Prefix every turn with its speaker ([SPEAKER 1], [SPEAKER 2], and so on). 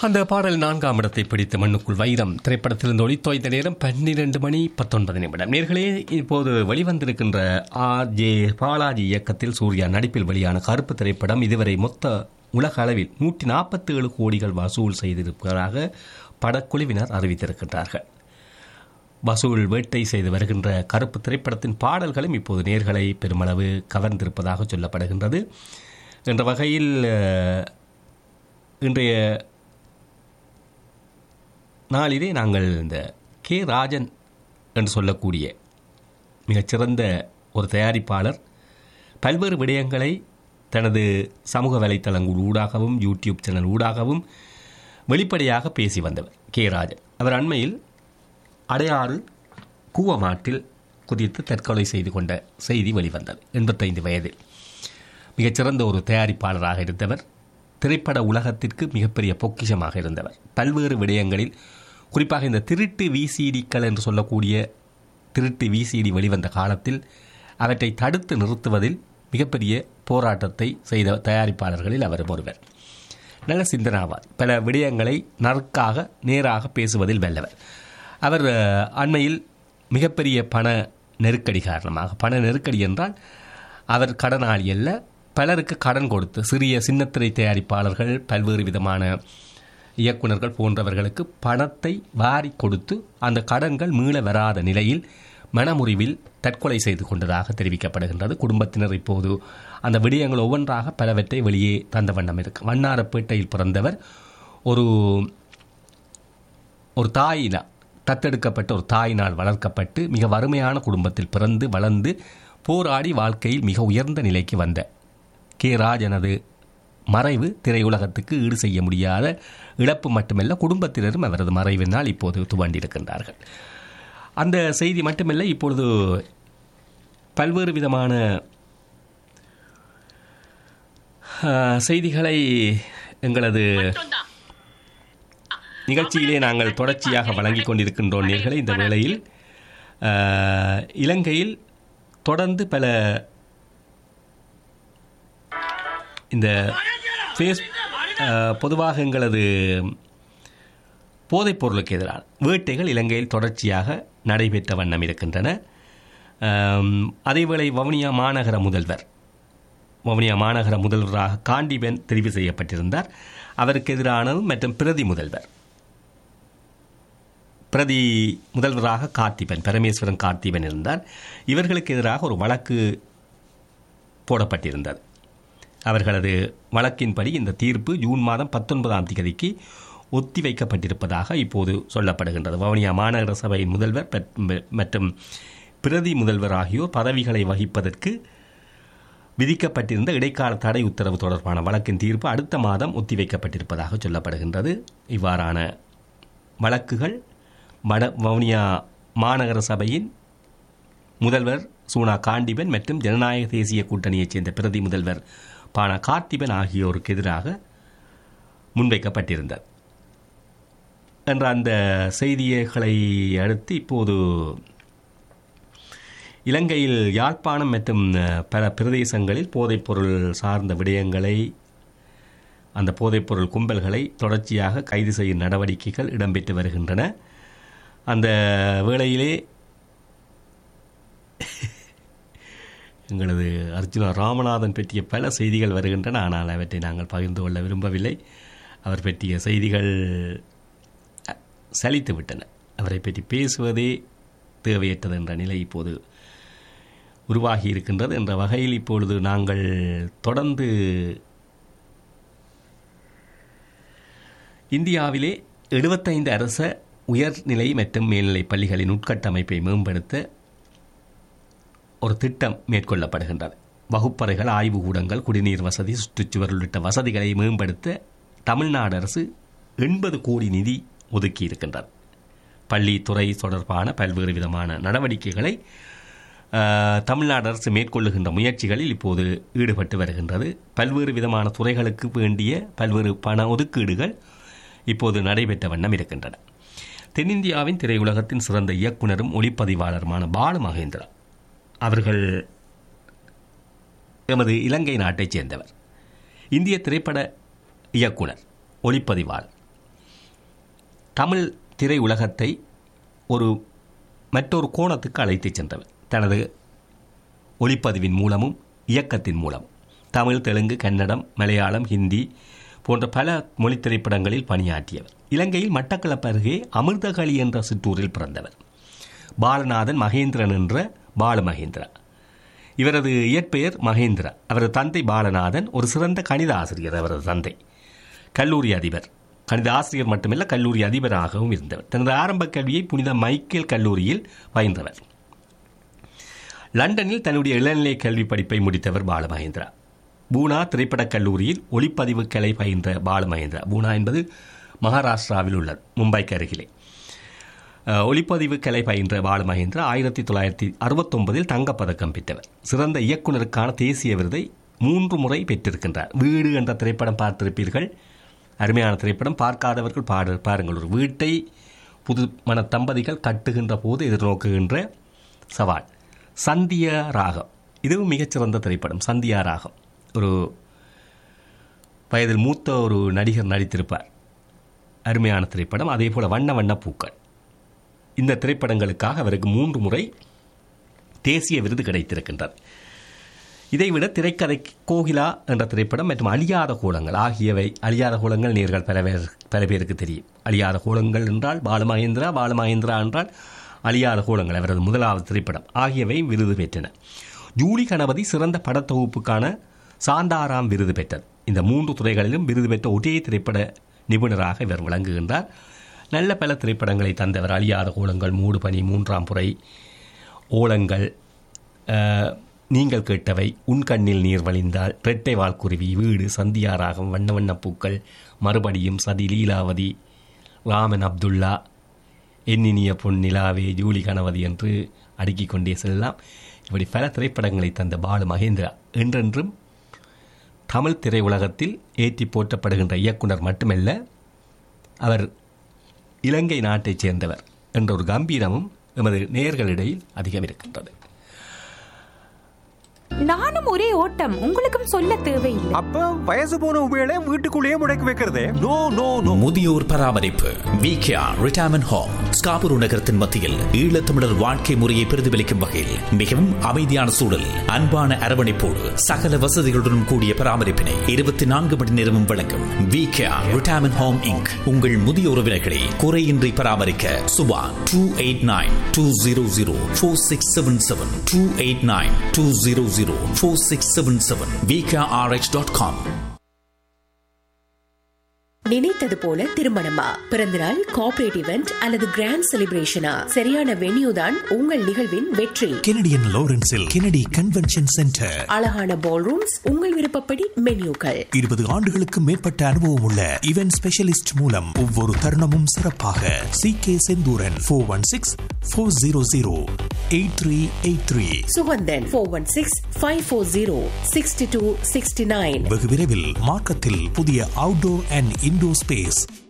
[SPEAKER 1] அந்த பாடல் நான்காம் இடத்தை பிடித்த மண்ணுக்குள் வைரம் திரைப்படத்திலிருந்து ஒளித்தோய்ந்த நேரம் பன்னிரண்டு மணி பத்தொன்பது நிமிடம் நேர்களே இப்போது வெளிவந்திருக்கின்ற ஆர் ஜே பாலாஜி இயக்கத்தில் சூர்யா நடிப்பில் வெளியான கருப்பு திரைப்படம் இதுவரை மொத்த உலக அளவில் நூற்றி நாற்பத்தி ஏழு கோடிகள் வசூல் செய்திருப்பதாக படக்குழுவினர் அறிவித்திருக்கின்றார்கள் வசூல் வேட்டை செய்து வருகின்ற கருப்பு திரைப்படத்தின் பாடல்களும் இப்போது நேர்களை பெருமளவு கவர்ந்திருப்பதாக சொல்லப்படுகின்றது என்ற வகையில் அஹ், இன்றைய நாளிலே நாங்கள் இந்த கே ராஜன் என்று சொல்லக்கூடிய மிகச்சிறந்த ஒரு தயாரிப்பாளர் பல்வேறு விடயங்களை தனது சமூக வலைத்தளங்கள் ஊடாகவும் யூடியூப் சேனல் ஊடாகவும் வெளிப்படையாக பேசி வந்தவர் கே ராஜன் அவர் அண்மையில் அடையாறு கூவமாட்டில் குதித்து தற்கொலை செய்து கொண்ட செய்தி வெளிவந்தது எண்பத்தைந்து வயதில் மிகச்சிறந்த ஒரு தயாரிப்பாளராக இருந்தவர் திரைப்பட உலகத்திற்கு மிகப்பெரிய பொக்கிஷமாக இருந்தவர் பல்வேறு விடயங்களில் குறிப்பாக இந்த திருட்டு விசிடிக்கள் என்று சொல்லக்கூடிய திருட்டு விசிடி வெளிவந்த காலத்தில் அவற்றை தடுத்து நிறுத்துவதில் மிகப்பெரிய போராட்டத்தை செய்த தயாரிப்பாளர்களில் அவர் ஒருவர் நல்ல சிந்தனாவார் பல விடயங்களை நறுக்காக நேராக பேசுவதில் வல்லவர் அவர் அஹ், அண்மையில் மிகப்பெரிய பண நெருக்கடி காரணமாக பண நெருக்கடி என்றால் அவர் கடனாளி அல்ல பலருக்கு கடன் கொடுத்து சிறிய சின்னத்திரை தயாரிப்பாளர்கள் பல்வேறு விதமான இயக்குனர்கள் போன்றவர்களுக்கு பணத்தை வாரி கொடுத்து அந்த கடன்கள் மீள வராத நிலையில் மனமுறிவில் தற்கொலை செய்து கொண்டதாக தெரிவிக்கப்படுகின்றது குடும்பத்தினர் இப்போது அந்த விடயங்கள் ஒவ்வொன்றாக பலவற்றை வெளியே தந்த வண்ணம் இருக்கு வண்ணாரப்பேட்டையில் பிறந்தவர் ஒரு ஒரு தாயினால் தத்தெடுக்கப்பட்ட ஒரு தாயினால் வளர்க்கப்பட்டு மிக வறுமையான குடும்பத்தில் பிறந்து வளர்ந்து போராடி வாழ்க்கையில் மிக உயர்ந்த நிலைக்கு வந்த கே ராஜனது மறைவு திரையுலகத்துக்கு ஈடு செய்ய முடியாத இழப்பு மட்டுமல்ல குடும்பத்தினரும் அவரது மறைவினால் இப்போது துவண்டிருக்கின்றார்கள் அந்த செய்தி மட்டுமல்ல இப்பொழுது பல்வேறு விதமான ஆஹ், செய்திகளை எங்களது நிகழ்ச்சியிலே நாங்கள் தொடர்ச்சியாக வழங்கிக் கொண்டிருக்கின்றோம் நேர்களை இந்த வேளையில் ஆஹ், இலங்கையில் தொடர்ந்து பல இந்த ஃபேஸ் ஆஹ், பொதுவாக எங்களது போதைப் பொருளுக்கு எதிரான வேட்டைகள் இலங்கையில் தொடர்ச்சியாக நடைபெற்ற வண்ணம் இருக்கின்றன ஆம், அதேவேளை வவுனியா மாநகர முதல்வர் வவுனியா மாநகர முதல்வராக காண்டிபன் தெரிவு செய்யப்பட்டிருந்தார் அவருக்கு எதிரானதும் மற்றும் பிரதி முதல்வர் பிரதி முதல்வராக கார்த்திபன் பரமேஸ்வரன் கார்த்திபன் இருந்தார் இவர்களுக்கு எதிராக ஒரு வழக்கு போடப்பட்டிருந்தது அவர்களது வழக்கின்படி இந்த தீர்ப்பு ஜூன் மாதம் பத்தொன்பதாம் தேதிக்கு ஒத்திவைக்கப்பட்டிருப்பதாக இப்போது சொல்லப்படுகின்றது வவுனியா மாநகர சபையின் முதல்வர் பட்- மற்றும் பிரதி முதல்வர் ஆகியோர் பதவிகளை வகிப்பதற்கு விதிக்கப்பட்டிருந்த இடைக்கால தடை உத்தரவு தொடர்பான வழக்கின் தீர்ப்பு அடுத்த மாதம் ஒத்திவைக்கப்பட்டிருப்பதாக சொல்லப்படுகின்றது இவ்வாறான வழக்குகள் வட வவுனியா மாநகர சபையின் முதல்வர் சூனா காண்டிபன் மற்றும் ஜனநாயக தேசிய கூட்டணியைச் சேர்ந்த பிரதி முதல்வர் பானா கார்த்திபன் ஆகியோருக்கு எதிராக முன்வைக்கப்பட்டிருந்தது என்ற அந்த செய்திகளை அடுத்து இப்போது இலங்கையில் யாழ்ப்பாணம் மற்றும் அஹ், பல பிரதேசங்களில் போதைப்பொருள் சார்ந்த விடயங்களை அந்த போதைப்பொருள் கும்பல்களை தொடர்ச்சியாக கைது செய்யும் நடவடிக்கைகள் இடம்பெற்று வருகின்றன அந்த வேளையிலே எங்களது அர்ஜுனா ராமநாதன் பற்றிய பல செய்திகள் வருகின்றன ஆனால் அவற்றை நாங்கள் பகிர்ந்து கொள்ள விரும்பவில்லை அவர் பற்றிய செய்திகள் அ, சலித்து விட்டன அவரை பற்றி பேசுவதே தேவையற்றது என்ற நிலை இப்போது உருவாகி இருக்கின்றது என்ற வகையில் இப்பொழுது நாங்கள் தொடர்ந்து இந்தியாவிலே எழுபத்தைந்து அரச உயர்நிலை மற்றும் மேல்நிலை பள்ளிகளின் உட்கட்டமைப்பை மேம்படுத்த ஒரு திட்டம் மேற்கொள்ளப்படுகின்றது வகுப்பறைகள் ஆய்வுக்கூடங்கள் குடிநீர் வசதி சுற்றுச்சுவர் உள்ளிட்ட வசதிகளை மேம்படுத்த தமிழ்நாடு அரசு எண்பது கோடி நிதி ஒதுக்கி இருக்கின்றது பள்ளி துறை தொடர்பான பல்வேறு விதமான நடவடிக்கைகளை ஆஹ், தமிழ்நாடு அரசு மேற்கொள்ளுகின்ற முயற்சிகளில் இப்போது ஈடுபட்டு வருகின்றது பல்வேறு விதமான துறைகளுக்கு வேண்டிய பல்வேறு பண ஒதுக்கீடுகள் இப்போது நடைபெற்ற வண்ணம் இருக்கின்றன தென்னிந்தியாவின் திரையுலகத்தின் சிறந்த இயக்குனரும் ஒளிப்பதிவாளருமான பாலு மகேந்திரா அவர்கள் எமது இலங்கை நாட்டைச் சேர்ந்தவர் இந்திய திரைப்பட இயக்குனர் ஒளிப்பதிவாளர் தமிழ் திரை உலகத்தை ஒரு மற்றொரு கோணத்துக்கு அழைத்துச் சென்றவர் தனது ஒளிப்பதிவின் மூலமும் இயக்கத்தின் மூலம் தமிழ் தெலுங்கு கன்னடம் மலையாளம் ஹிந்தி போன்ற பல மொழி திரைப்படங்களில் பணியாற்றியவர் இலங்கையில் மட்டக்களப்பு அருகே அமிர்தகளி என்ற சிற்றூரில் பிறந்தவர் பாலநாதன் மகேந்திரன் என்ற பாலமகேந்திரா இவரது இயற்பெயர் மகேந்திரா அவரது தந்தை பாலநாதன் ஒரு சிறந்த கணித ஆசிரியர் அவரது தந்தை கல்லூரி அதிபர் கணித ஆசிரியர் மட்டுமல்ல கல்லூரி அதிபராகவும் இருந்தவர் தனது ஆரம்ப கல்வியை புனித மைக்கேல் கல்லூரியில் பயின்றவர் லண்டனில் தன்னுடைய இளநிலை கல்வி படிப்பை முடித்தவர் பாலமகேந்திரா பூனா திரைப்படக் கல்லூரியில் ஒளிப்பதிவு கலை பயின்ற பாலமகேந்திரா பூனா என்பது மகாராஷ்டிராவில் உள்ளது மும்பைக்கு அருகிலே அஹ், ஒளிப்பதிவு கலை பயின்ற பாலமகேந்திரா ஆயிரத்தி தொள்ளாயிரத்தி அறுபத்தொன்பதில் தங்கப்பதக்கம் பெற்றவர் சிறந்த இயக்குனருக்கான தேசிய விருதை மூன்று முறை பெற்றிருக்கின்றார் வீடு என்ற திரைப்படம் பார்த்திருப்பீர்கள் அருமையான திரைப்படம் பார்க்காதவர்கள் பாடு பாருங்கள் ஒரு வீட்டை புது மன தம்பதிகள் கட்டுகின்ற போது எதிர்நோக்குகின்ற சவால் சந்தியா ராகம் இதுவும் மிகச்சிறந்த திரைப்படம் சந்தியா ராகம் ஒரு வயதில் மூத்த ஒரு நடிகர் நடித்திருப்பார் அருமையான திரைப்படம் அதே போல் வண்ண வண்ண பூக்கள் இந்த திரைப்படங்களுக்காக அவருக்கு மூன்று முறை தேசிய விருது கிடைத்திருக்கின்றது இதைவிட திரைக்கதை கோகிலா என்ற திரைப்படம் மற்றும் அழியாத கோலங்கள் ஆகியவை அழியாத கோலங்கள் நேர்கள் பல பேர் பல பேருக்கு தெரியும் அழியாத கோலங்கள் என்றால் பாலமகேந்திரா பாலமகேந்திரா என்றால் அழியாத கோலங்கள் அவரது முதலாவது திரைப்படம் ஆகியவை விருது பெற்றன ஜூலி கணபதி சிறந்த படத்தொகுப்புக்கான சாந்தாராம் விருது பெற்றது இந்த மூன்று துறைகளிலும் விருது பெற்ற ஒரே திரைப்பட நிபுணராக இவர் விளங்குகின்றார் நல்ல பல திரைப்படங்களை தந்தவர் அழியாத கோலங்கள் மூடுபனி மூன்றாம் புரை ஓலங்கள் அஹ், நீங்கள் கேட்டவை உன் கண்ணில் நீர் வழிந்தால் இரட்டை வால்குருவி வீடு சந்தியாராகம் வண்ண வண்ண பூக்கள் மறுபடியும் சதி லீலாவதி ராமன் அப்துல்லா எண்ணினிய பொன் நிலாவே ஜூலி கணவதி என்று அடுக்கிக் கொண்டே செல்லலாம் இப்படி பல திரைப்படங்களை தந்த பாலு மகேந்திரா என்றென்றும் தமிழ் திரையுலகத்தில் ஏற்றி போற்றப்படுகின்ற இயக்குனர் மட்டுமல்ல அவர் இலங்கை நாட்டைச் சேர்ந்தவர் என்ற ஒரு கம்பீரமும் எமது நேயர்களிடையில் அதிகம் இருக்கின்றது
[SPEAKER 2] நானும் ஒரே ஓட்டம் உங்களுக்கும் சொல்ல தேவையில்லை
[SPEAKER 3] அப்ப வயசு போன உபயோக வீட்டுக்குள்ளேயே முடக்கி வைக்கிறதே நோ நோ நோ
[SPEAKER 4] முதியோர் பராமரிப்பு விகேஆர் ரிட்டையர்மெண்ட் ஹோம் ஸ்காபுரு நகரத்தின் மத்தியில் ஈழத்தமிழர் வாழ்க்கை முறையை பிரதிபலிக்கும் வகையில் மிகவும் அமைதியான சூழல் அன்பான அரவணைப்போடு சகல வசதிகளுடன் கூடிய பராமரிப்பினை இருபத்தி நான்கு மணி நேரமும் வழங்கும் விகேஆர் ரிட்டையர்மெண்ட் ஹோம் இங்க் உங்கள் முதிய உறவினர்களை குறையின்றி பராமரிக்க Subha two eight nine two zero zero four six seven seven two eight nine two zero zero four six seven seven VKRH dot com
[SPEAKER 5] நினைத்தது போல திருமணமா பிறந்தநாள் கார்ப்பரேட் இவெண்ட் அல்லது கிராண்ட் செலிப்ரேஷனா சரியான வென்யூ தான் உங்கள் நிகழ்வின் வெற்றி
[SPEAKER 6] கெனடியன் லாரன்ஸில் கெனடி கன்வென்ஷன் சென்டர்
[SPEAKER 5] அழகான பால் ரூம்ஸ் உங்கள் விருப்பப்படி மென்யூக்கள்
[SPEAKER 6] இருபது ஆண்டுகளுக்கு மேற்பட்ட அனுபவம் உள்ள இவென்ட் ஸ்பெஷலிஸ்ட் மூலம் ஒவ்வொரு தருணமும் சிறப்பாக C K Senthooran four one six four zero zero eight three eight three
[SPEAKER 5] Suganthan four one six five four zero sixty two sixty nine
[SPEAKER 6] வெகு விரைவில் மார்க்கத்தில் புதிய அவுட்டோர் அண்ட் இன்டோர் ஸ்பேஸ்